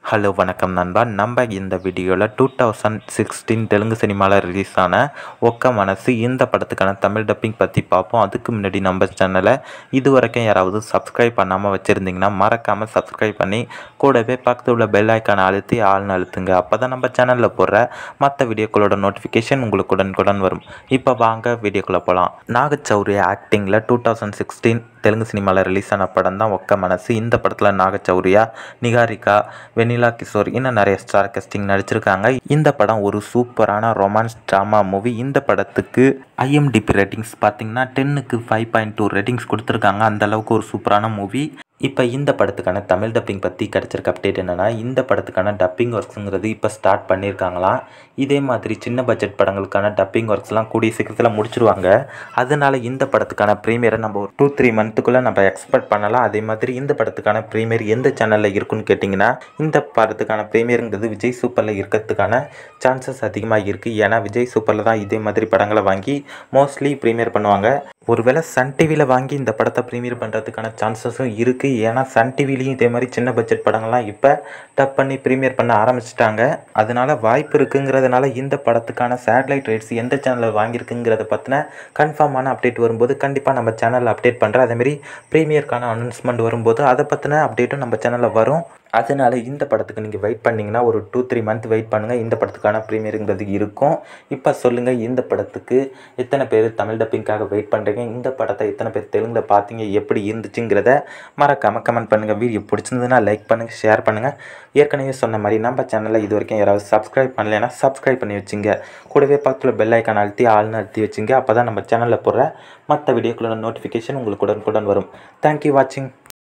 hello வணக்கம் நண்பா நம்ம இந்த வீடியோவில் டூ தௌசண்ட் சிக்ஸ்டீன் தெலுங்கு சினிமாவில் ரிலீஸ் ஆன ஒக்க மனசு இந்த படத்துக்கான தமிழ் டப்பிங் பற்றி பார்ப்போம் அதுக்கு முன்னாடி நம்ம சேனலை இது வரைக்கும் யாராவது சப்ஸ்கிரைப் பண்ணாமல் வச்சுருந்தீங்கன்னா மறக்காமல் சப்ஸ்கிரைப் பண்ணி கூடவே பக்கத்தில் உள்ள பெல் ஐக்கானை அழுத்தி ஆள்னு அழுத்துங்க அப்போ தான் நம்ம சேனலில் போடுற மற்ற வீடியோக்களோட நோட்டிஃபிகேஷன் உங்களுக்கு உடனுக்குடன் வரும் இப்போ வாங்க வீடியோக்குள்ளே போகலாம் நாகச்சௌரிய ஆக்டிங்கில் டூ தௌசண்ட் சிக்ஸ்டீன் தெலுங்கு சினிமாவில் ரிலீஸ் ஆன படம் தான் ஒக்க மனசு இந்த படத்தில் நாகச்சௌரியா நிகாரிகா வெனிலா கிஷோர் இன்னும் நிறைய ஸ்டார் கஸ்டிங் நடிச்சிருக்காங்க இந்த படம் ஒரு சூப்பரான ரொமான்ஸ் ட்ராமா மூவி இந்த படத்துக்கு ஐஎம்டிபி ரேட்டிங்ஸ் பார்த்தீங்கன்னா டென்னுக்கு ஃபைவ் பாயிண்ட் டூ ரேட்டிங்ஸ் கொடுத்துருக்காங்க அந்த அளவுக்கு ஒரு சூப்பரான மூவி இப்போ இந்த படத்துக்கான தமிழ் டப்பிங் பற்றி கிடச்சிருக்க அப்டேட் என்னென்னா இந்த படத்துக்கான டப்பிங் ஒர்க்ஸுங்கிறது இப்போ ஸ்டார்ட் பண்ணியிருக்காங்களாம் இதே மாதிரி சின்ன பட்ஜெட் படங்களுக்கான டப்பிங் ஒர்க்ஸ்லாம் கூடிய சீக்கிரத்தில் முடிச்சிருவாங்க அதனால இந்த படத்துக்கான ப்ரீமியரை நம்ம ஒரு டூ த்ரீ மந்த்துக்குள்ளே நம்ம எக்ஸ்பெக்ட் பண்ணலாம் அதே மாதிரி இந்த படத்துக்கான ப்ரீமியர் எந்த சேனலில் இருக்குன்னு கேட்டிங்கன்னா இந்த படத்துக்கான ப்ரீமியருங்கிறது விஜய் சூப்பரில் இருக்கிறதுக்கான சான்சஸ் அதிகமாக இருக்குது ஏன்னா விஜய் சூப்பரில் தான் இதே மாதிரி படங்களை வாங்கி மோஸ்ட்லி ப்ரீமியர் பண்ணுவாங்க ஒருவேளை சன் டிவியில் வாங்கி இந்த படத்தை ப்ரீமியர் பண்ணுறதுக்கான சான்சஸும் இருக்குது ஏன்னா சன் டிவிலையும் இதே மாதிரி சின்ன பட்ஜெட் படங்கள்லாம் இப்போ டப் பண்ணி ப்ரீமியர் பண்ண ஆரம்பிச்சிட்டாங்க அதனால வாய்ப்பு இருக்குங்கிறதுனால இந்த படத்துக்கான சேட்டலைட் ரைட்ஸ் எந்த சேனலில் வாங்கியிருக்குங்கிறத பற்றின கன்ஃபார்மான அப்டேட் வரும்போது கண்டிப்பாக நம்ம சேனலில் அப்டேட் பண்ணுறேன் அதேமாரி ப்ரீமியருக்கான அனௌன்ஸ்மெண்ட் வரும்போது அதை பற்றின அப்டேட்டும் நம்ம சேனலில் வரும் அதனால் இந்த படத்துக்கு நீங்கள் வெயிட் பண்ணிங்கன்னா ஒரு டூ த்ரீ மந்த் வெயிட் பண்ணுங்கள் இந்த படத்துக்கான ப்ரீமியருங்கிறது இருக்கும் இப்போ சொல்லுங்கள் இந்த படத்துக்கு எத்தனை பேர் தமிழ் டப்பிங்காக வெயிட் பண்ணுறீங்க இந்த படத்தை எத்தனை பேர் தெலுங்கில் பார்த்தீங்க எப்படி இருந்துச்சுங்கிறத மறக்காமல் கமெண்ட் பண்ணுங்கள் வீடியோ பிடிச்சிருந்ததுன்னா லைக் பண்ணுங்கள் ஷேர் பண்ணுங்கள் ஏற்கனவே சொன்ன மாதிரி நம்ம சேனலில் இது வரைக்கும் யாராவது சப்ஸ்கிரைப் பண்ணலைன்னா சப்ஸ்கிரைப் பண்ணி வச்சுங்க கூடவே பக்கத்தில் பெல் ஐக்கான் அழுத்தி ஆள்னு அழுத்தி வச்சுங்க அப்போ தான் நம்ம சேனலில் போடுற மற்ற வீடியோக்களோட நோட்டிஃபிகேஷன் உங்களுக்கு உடனுக்குடன் வரும் தேங்க்யூ வாட்சிங்